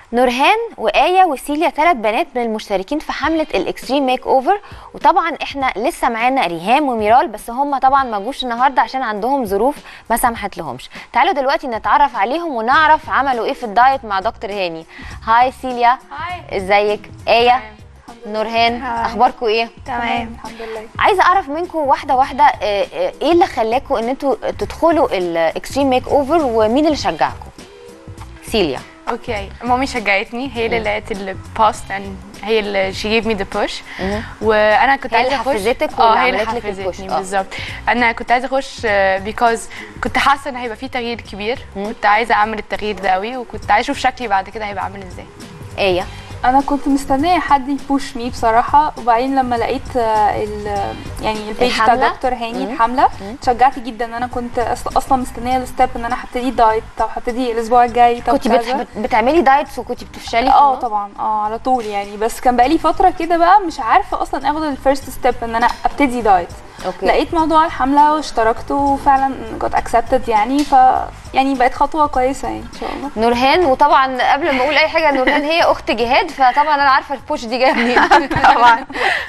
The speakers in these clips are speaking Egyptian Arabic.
نورهان وآية وسيليا ثلاث بنات من المشتركين في حملة الإكستريم ميك أوفر وطبعا احنا لسه معانا ريهام وميرال بس هم طبعا ما جوش النهارده عشان عندهم ظروف ما سمحت لهمش تعالوا دلوقتي نتعرف عليهم ونعرف عملوا ايه في الدايت مع دكتور هاني هاي سيليا هاي ازيك آية نورهان اخباركم ايه تمام الحمد لله عايزه اعرف منكم واحده واحده آه، آه، ايه اللي خلاكم ان انتوا تدخلوا الاكستريم ميك اوفر ومين اللي شجعكم سيليا اوكي مامي شجعتني هي اللي لقت البوست هي اللي she gave me the push وانا كنت هي اللي عايزه اخش حفزتك اه واللي هي اللي عملت لك البوش، حفزتني اه. بالظبط انا كنت عايزه اخش بيكوز كنت حاسه ان هيبقى في تغيير كبير كنت عايزه اعمل التغيير ده قوي وكنت عايزه اشوف شكلي بعد كده هيبقى عامل ازاي ايه انا كنت مستنيه حد يبوش مي بصراحه وبعدين لما لقيت آه، ال يعني البيج بتاع الحملة؟ دكتور هاني مم. الحمله اتشجعت جدا ان انا كنت أص- اصلا مستنيه الستيب ان انا هبتدي دايت طب هبتدي الاسبوع الجاي طب كنت كذا. بت... بتعملي دايتس وكنت بتفشلي في اه النص؟ طبعا اه على طول يعني بس كان بقالي فتره كده بقى مش عارفه اصلا اخد الفيرست ستيب ان انا ابتدي دايت اوكي لقيت موضوع الحمله واشتركت وفعلا got accepted يعني ف يعني بقت خطوه كويسه يعني ان شاء الله نورهان وطبعا قبل ما اقول اي حاجه نورهان هي اخت جهاد فطبعا انا عارفه البوش دي جايه منين طبعا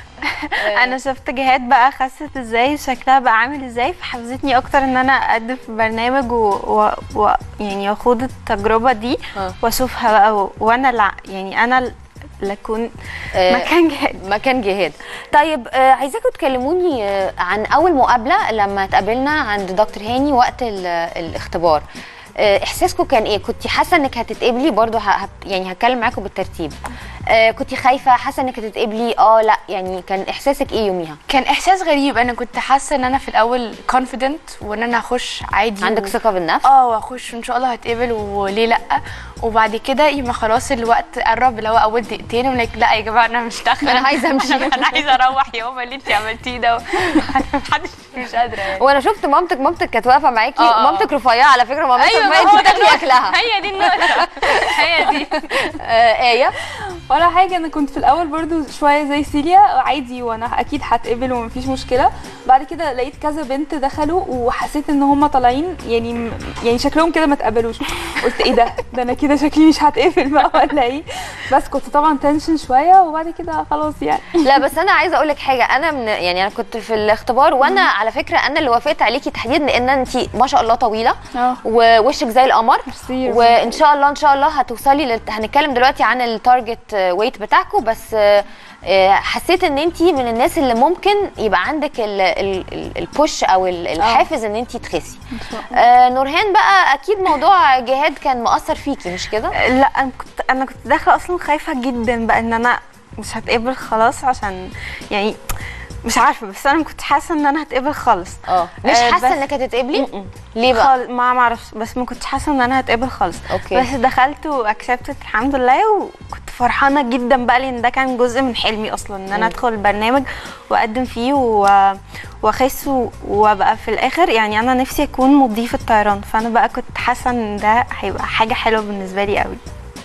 انا شفت جهاد بقى خست ازاي وشكلها بقى عامل ازاي فحفزتني اكتر ان انا اقدم في برنامج و... و... و... يعني اخوض التجربه دي آه. واشوفها بقى و... وانا اللي يعني انا اللي اكون آه، مكان جهاد مكان جهاد طيب آه، عايزاكم تكلموني آه، عن اول مقابله لما اتقابلنا عند دكتور هاني وقت ال- الاختبار آه، احساسكم كان ايه كنت حاسه انك هتتقبلي برضو ه... ه- يعني هتكلم معاكم بالترتيب آه، كنت خايفه حاسه انك هتتقبلي اه لا يعني كان احساسك ايه يوميها كان احساس غريب انا كنت حاسه ان انا في الاول confident وان انا هخش عادي عندك و... ثقه بالنفس اه واخش ان شاء الله هتقبل وليه لا وبعد كده يبقى خلاص الوقت قرب اللي هو اول دقيقتين ولك لا يا جماعه انا مش داخله أنا عايزة أمشي. انا أنا عايزه اروح يا ماما اللي انت عملتيه ده محدش مش قادره يعني وانا شفت مامتك مامتك كانت واقفه معاكي آه، آه. مامتك رفيعه على فكره مامتك ايوه رفيعه ما هو انت ده بتاكلي النقطة. اكلها هي دي النقطه هي دي آه، ايه ولا حاجه انا كنت في الاول برضو شويه زي سيليا عادي وانا اكيد هتقبل ومفيش مشكله بعد كده لقيت كذا بنت دخلوا وحسيت ان هم طالعين يعني يعني شكلهم كده ما اتقبلوش قلت ايه ده ده انا كده شكلي مش هتقفل بقى ولا ايه بس كنت طبعا تنشن شويه وبعد كده خلاص يعني لا بس انا عايزه اقول لك حاجه انا من يعني انا كنت في الاختبار وانا على فكره انا اللي وافقت عليكي تحديدا لان انت ما شاء الله طويله اه ووشك زي القمر ميرسي. وان شاء الله ان شاء الله هتوصلي لل... هنتكلم دلوقتي عن التارجت ويت بتاعكم بس آه، آه، حسيت ان انت من الناس اللي ممكن يبقى عندك ال- ال- ال- البوش او ال- الحافز ان انت تخسي ان شاء الله آه، نورهان بقى اكيد موضوع جهاد كان مأثر فيكي مش كده لا انا كنت انا كنت داخله اصلا خايفه جدا بقى ان انا مش هتقبل خلاص عشان يعني مش عارفه بس انا ما كنتش حاسه ان انا هتقبل خالص اه مش آه، حاسه بس- انك هتتقبلي م-م. ليه بقى خال... ما ما اعرفش بس ما كنتش حاسه ان انا هتقبل خالص أوكي. بس دخلت واكسبتت الحمد لله وكنت فرحانه جدا بقى لان ده كان جزء من حلمي اصلا ان انا ادخل البرنامج واقدم فيه و... واخس و- وابقى في الاخر يعني انا نفسي اكون مضيفه طيران فانا بقى كنت حاسه ان ده هيبقى حاجه حلوه بالنسبه لي قوي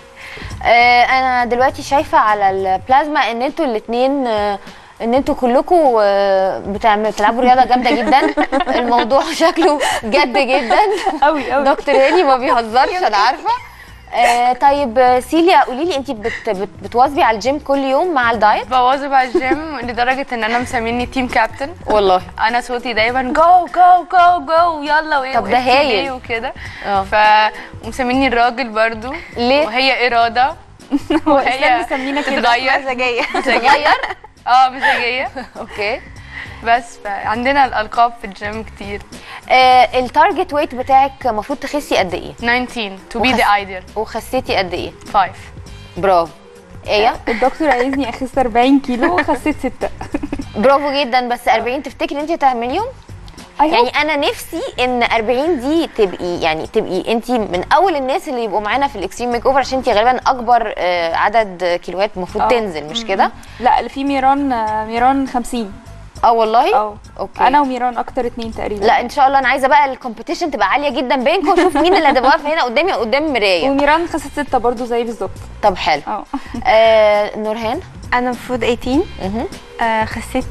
آه، انا دلوقتي شايفه على البلازما ان انتوا الاثنين ان انتوا كلكم بتعملوا بتلعبوا رياضه جامده جدا الموضوع شكله جد جدا قوي قوي دكتور هاني ما بيهزرش انا عارفه آه، طيب آه، سيليا قولي لي انت بت بت بتواظبي على الجيم كل يوم مع الدايت بواظب على الجيم لدرجه ان انا مسميني تيم كابتن والله انا صوتي دايما جو جو جو جو يلا وايه طب ده وقفتي هايل. ليه وكده اه ف ومسميني الراجل برضو ليه؟ وهي اراده إسلام مسمينا كده. تتغير مزاجيه تغير اه مزاجيه اوكي بس فعندنا الالقاب في الجيم كتير آه، التارجت ويت بتاعك المفروض تخسي قد ايه 19 to be وخس- the ideal وخسيتي قد ايه 5 برافو ايه الدكتور عايزني اخس 40 كيلو وخسيت 6 برافو جدا بس 40 تفتكري انت تعمليهم يعني انا نفسي ان 40 دي تبقي يعني تبقي انت من اول الناس اللي يبقوا معانا في الاكستريم ميك اوفر عشان انت غالبا اكبر آه، عدد كيلوات المفروض آه. تنزل مش كده لا اللي في ميران آه، ميران 50 اه والله اه اوكي انا وميران اكتر اتنين تقريبا لا ان شاء الله انا عايزه بقى الكومبيتيشن تبقى عاليه جدا بينكم واشوف مين اللي هتبقى واقفه هنا قدامي قدام المرايه وميران خست ستة برضو زي بالظبط طب حلو اه آه نورهان انا المفروض 18 مهم. آه خسيت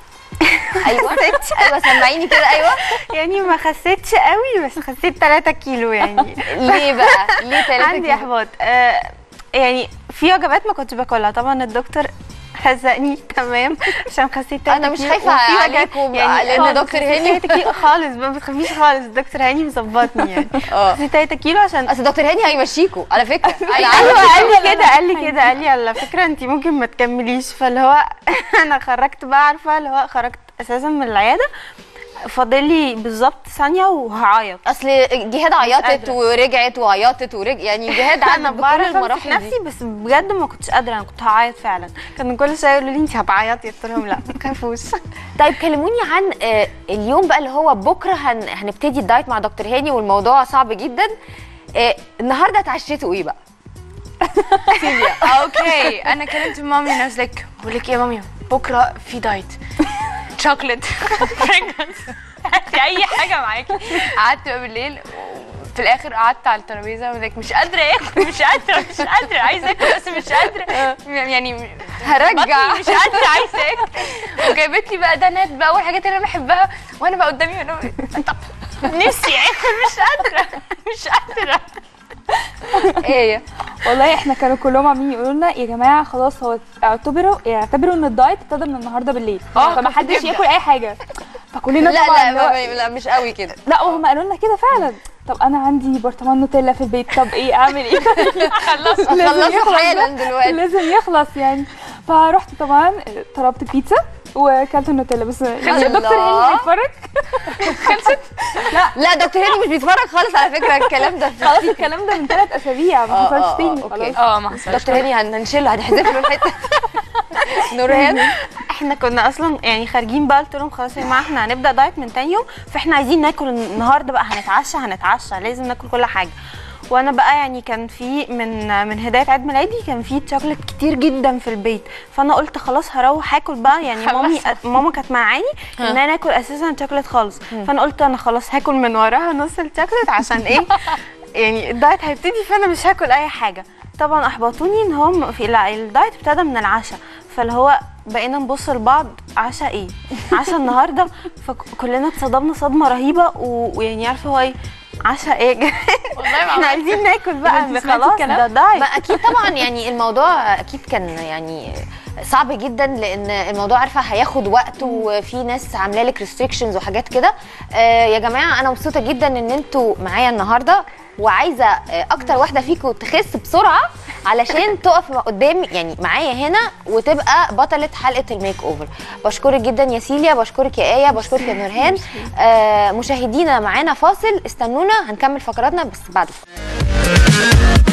ايوه ايوه سمعيني كده ايوه يعني ما خسيتش قوي بس خسيت 3 كيلو يعني ليه بقى ليه 3 عندي احباط آه يعني في وجبات ما كنتش باكلها طبعا الدكتور هزقني تمام عشان خسيت تلاتة أنا مش كيلو. خايفة وفي وجبات- عليكم بقى، لأن خالص دكتور خسيت هاني- تلاتة كيلو خالص ما بتخافيش خالص الدكتور هاني مظبطني يعني اه خسيت 3 كيلو عشان اصل دكتور هاني هيمشيكوا على فكره انا ايوه عارفة قال لي كده قال لي كده قال لي على فكره انت ممكن ما تكمليش فاللي هو انا خرجت بقى عارفه اللي هو خرجت اساسا من العياده فاضل لي بالظبط ثانيه وهعيط اصل جهاد عيطت قادرة. ورجعت وعيطت ورج يعني جهاد انا عدت بكل بعرف امسك المراحل دي نفسي بس بجد ما كنتش قادره انا كنت هعيط فعلا كانوا كل شويه يقولوا لي انت هتعيطي قلت لهم لا ما تخافوش طيب كلموني عن آه، اليوم بقى اللي هو بكره هن... هنبتدي الدايت مع دكتور هاني والموضوع صعب جدا آه، النهارده اتعشيتوا ايه بقى؟ اوكي انا كلمت مامي انا was like بقول لك ايه يا مامي بكره في دايت شوكليت اي حاجه معاكي قعدت بقى بالليل في الاخر قعدت على الترابيزه وقلت مش قادره اكل مش قادره مش قادره عايزه اكل بس مش قادره يعني هرجع. بطني مش قادره عايزه اكل وجابت لي بقى دانات بقى والحاجات اللي انا بحبها وانا بقى قدامي وانا طب نفسي اكل مش قادره مش قادره ايه والله احنا كانوا كلهم عاملين يقولوا لنا يا جماعه خلاص هو اعتبروا اعتبروا ان الدايت ابتدى من النهارده بالليل اه، فما حدش تبدأ. ياكل اي حاجه فكلنا لا طبعا لا اللي هو- ما- لا مش قوي كده لا وهم قالوا لنا كده فعلا طب انا عندي برطمان نوتيلا في البيت طب ايه اعمل ايه خلصت لازم خلصوا يخلص حالا ده. دلوقتي لازم يخلص يعني فرحت طبعا طلبت بيتزا وكلت النوتيلا بس يعني الله. الدكتور هاني هيتفرج لا دكتور هاني مش بيتفرج خالص على فكره الكلام ده خلاص الكلام ده من ثلاث اسابيع ما آه، حصلش آه، تاني آه، خلاص أوكي. اه ما حصلش دكتور هاني هن- هنشيله هنحذف له الحته نورهان احنا كنا اصلا يعني خارجين بقى قلت لهم خلاص يا جماعه احنا هنبدا دايت من تاني يوم فاحنا عايزين ناكل النهارده بقى هنتعشى هنتعشى لازم ناكل كل حاجه وانا بقى يعني كان في من من هدايه عيد ميلادي كان في شوكليت كتير جدا في البيت فانا قلت خلاص هروح اكل بقى يعني مامي ماما كانت معاني ان انا اكل اساسا شوكليت خالص فانا قلت انا خلاص هاكل من وراها نص الشوكليت عشان ايه يعني الدايت هيبتدي فانا مش هاكل اي حاجه طبعا احبطوني ان هم في لا الدايت ابتدى من العشاء فاللي هو بقينا نبص لبعض عشاء ايه عشاء النهارده فكلنا اتصدمنا صدمه رهيبه و- ويعني عارفه هو ايه عشاء ايه يا جماعة؟ والله ما احنا عملت عايزين ناكل بقى انتي سمعتي خلاص الكلام؟ ده دايت ما اكيد طبعا يعني الموضوع اكيد كان يعني صعب جدا لان الموضوع عارفه هياخد وقت وفي ناس عامله لك ريستريكشنز وحاجات كده آه يا جماعه انا مبسوطه جدا ان انتوا معايا النهارده وعايزه آه، اكتر واحده فيكم تخس بسرعه علشان تقف قدامي يعني معايا هنا وتبقى بطله حلقه الميك اوفر بشكرك جدا يا سيليا بشكرك يا ايه بشكرك يا نورهان آه مشاهدينا معانا فاصل استنونا هنكمل فقراتنا بس بعد